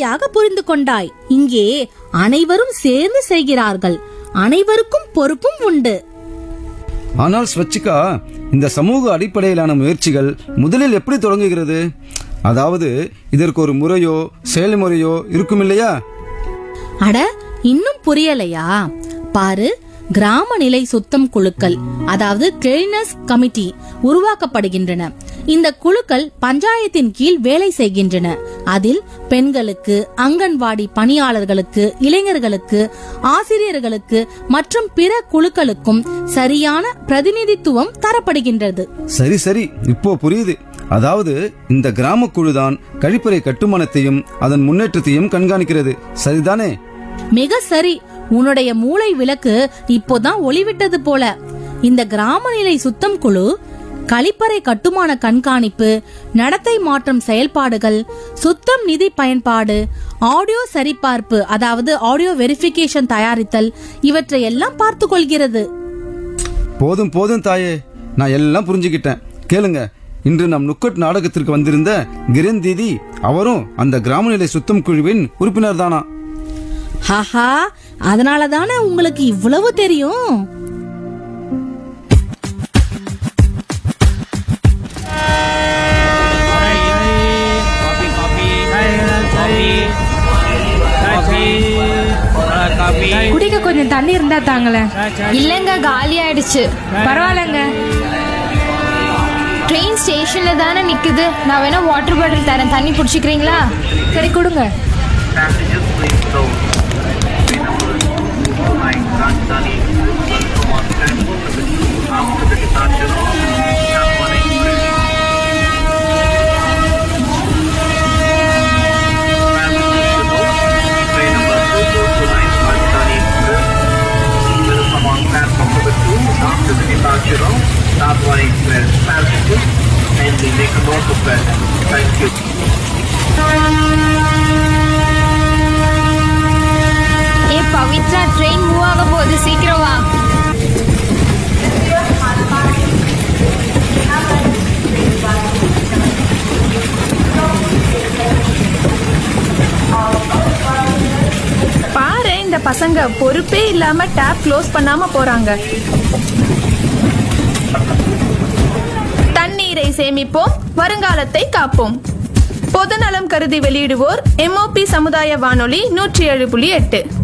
சரியாக புரிந்து கொண்டாய் இங்கே அனைவரும் சேர்ந்து செய்கிறார்கள் அனைவருக்கும் பொறுப்பும் உண்டு ஆனால் ஸ்வச்சிகா இந்த சமூக அடிப்படையிலான முயற்சிகள் முதலில் எப்படி தொடங்குகிறது அதாவது இதற்கு ஒரு முறையோ செயல்முறையோ இருக்கும் இல்லையா அட இன்னும் புரியலையா பாரு கிராம நிலை சுத்தம் குழுக்கள் அதாவது கிளீனஸ் கமிட்டி உருவாக்கப்படுகின்றன இந்த குழுக்கள் பஞ்சாயத்தின் கீழ் வேலை செய்கின்றன அதில் பெண்களுக்கு அங்கன்வாடி பணியாளர்களுக்கு இளைஞர்களுக்கு ஆசிரியர்களுக்கு மற்றும் பிற குழுக்களுக்கும் சரியான பிரதிநிதித்துவம் தரப்படுகின்றது சரி சரி இப்போ புரியுது அதாவது இந்த கிராம குழுதான் கழிப்பறை கட்டுமானத்தையும் அதன் முன்னேற்றத்தையும் கண்காணிக்கிறது சரிதானே மிக சரி உன்னுடைய மூளை விளக்கு இப்போதான் ஒளிவிட்டது போல இந்த கிராம நிலை சுத்தம் குழு கழிப்பறை கட்டுமான கண்காணிப்பு நடத்தை மாற்றம் செயல்பாடுகள் சுத்தம் நிதி பயன்பாடு ஆடியோ சரிபார்ப்பு அதாவது ஆடியோ வெரிஃபிகேஷன் தயாரித்தல் இவற்றை எல்லாம் பார்த்து கொள்கிறது போதும் போதும் தாயே நான் எல்லாம் புரிஞ்சுக்கிட்டேன் கேளுங்க இன்று நம் நுக்கட் நாடகத்திற்கு வந்திருந்த கிரண் தீதி அவரும் அந்த கிராம நிலை சுத்தம் குழுவின் உறுப்பினர் தானா ஹாஹா அதனால தானே உங்களுக்கு இவ்வளவு தெரியும் Kopi, kopi. Kopi. Kopi. Kopi. குடிக்க கொஞ்சம் தண்ணி இருந்தா தாங்களேன் இல்லைங்க காலி ஆயிடுச்சு பரவாயில்லைங்க ட்ரெயின் ஸ்டேஷன்ல தானே நிக்குது நான் வேணா வாட்டர் பாட்டில் தரேன் தண்ணி பிடிச்சிக்கிறீங்களா சரி கொடுங்க Passengers please go. Line Rajdhani Vermont platform after the departure of Chapman Express. Passengers to note, train number 229 Rajdhani Express will come on platform number 2 after the departure of Chapman Express. Passengers and we make a note of that. Thank you. ஏ Pavithra train move ஆக போகுது சீக்கிரம் வா பாரு இந்த பசங்க பொறுப்பே இல்லாம டேப் க்ளோஸ் பண்ணாம போறாங்க தண்ணீரை சேமிப்போம் வருங்காலத்தை காப்போம் பொதுநலம் கருதி வெளியிடுவோர் எம்ஓபி சமுதாய வானொலி நூற்றி ஏழு புள்ளி எட்டு